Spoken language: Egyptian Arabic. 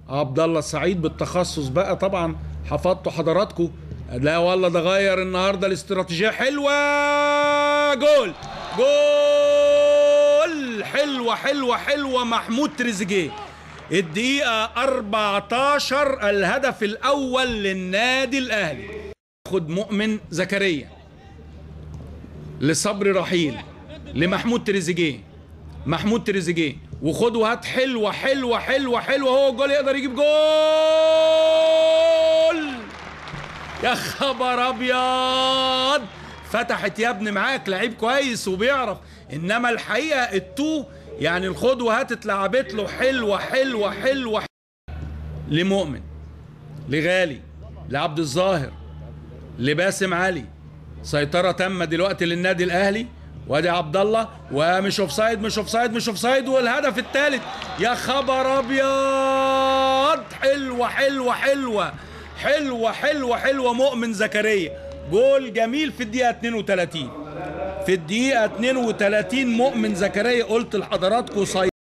عبد الله السعيد بالتخصص بقى طبعا حفظتوا حضراتكم لا والله ده غير النهارده الاستراتيجيه حلوه جول جول حلوه حلوه حلوه محمود تريزيجيه الدقيقه 14 الهدف الاول للنادي الاهلي خد مؤمن زكريا لصبري رحيل لمحمود تريزيجيه محمود تريزيجيه وخد وهات حلوه حلوه حلوه حلوه هو الجول يقدر يجيب جول يا خبر ابيض فتحت يا ابني معاك لعيب كويس وبيعرف انما الحقيقه التو يعني الخد وهات اتلعبت له حلوه حلوه حلوه لمؤمن لغالي لعبد الظاهر لباسم علي سيطره تامه دلوقتي للنادي الاهلي وادي عبد الله ومش اوف سايد مش اوف سايد مش اوف سايد والهدف الثالث يا خبر ابيض حلوه حلوه حلوه حلوه حلوه حلوه مؤمن زكريا جول جميل في الدقيقه 32 في الدقيقه 32 مؤمن زكريا قلت لحضراتكم